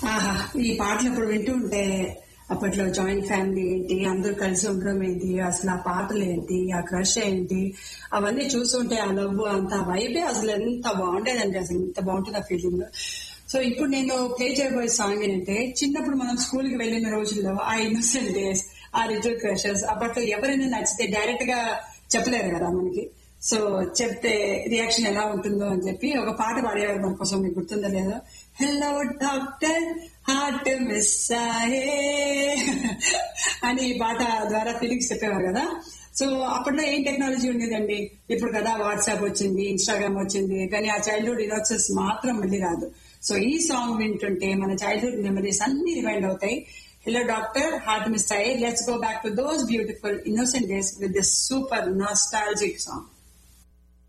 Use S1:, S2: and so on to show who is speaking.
S1: ఆహా ఈ పాటలు ఇప్పుడు వింటూ ఉంటే అప్పట్లో జాయింట్ ఫ్యామిలీ ఏంటి అందరూ కలిసి ఉండడం ఏంటి అసలు ఆ పాటలు ఏంటి ఆ క్రష్ ఏంటి అవన్నీ చూస్తుంటే ఆ లవ్ అంత వైబే అసలు ఎంత బాగుండేదండి అసలు ఎంత బాగుంటుంది ఆ ఫీలింగ్ సో ఇప్పుడు నేను ప్లే చేయబోయే సాంగ్ ఏంటంటే చిన్నప్పుడు మనం స్కూల్ కి వెళ్ళిన రోజుల్లో ఆ ఇన్నోసెంట్ డేస్ ఆ లిటిల్ క్రషెస్ అప్పట్లో ఎవరైనా నచ్చితే డైరెక్ట్ గా చెప్పలేరు కదా మనకి సో చెప్తే రియాక్షన్ ఎలా ఉంటుందో అని చెప్పి ఒక పాట పాడేవారు మన కోసం మీకు గుర్తుందో లేదో హెల్లో డాక్టర్ హార్ట్ మిస్ అని ఈ పాట ద్వారా ఫీలింగ్స్ చెప్పేవారు కదా సో అప్పట్లో ఏం టెక్నాలజీ ఉండేదండి ఇప్పుడు కదా వాట్సాప్ వచ్చింది ఇన్స్టాగ్రామ్ వచ్చింది కానీ ఆ చైల్డ్హుడ్ ఇనోసెన్స్ మాత్రం మళ్ళీ రాదు సో ఈ సాంగ్ వింటుంటే మన చైల్డ్హుడ్ మెమరీస్ అన్ని రిమైండ్ అవుతాయి హలో డాక్టర్ హార్ట్ మిస్ అయ్యి let's go back to those beautiful innocent days with this super nostalgic song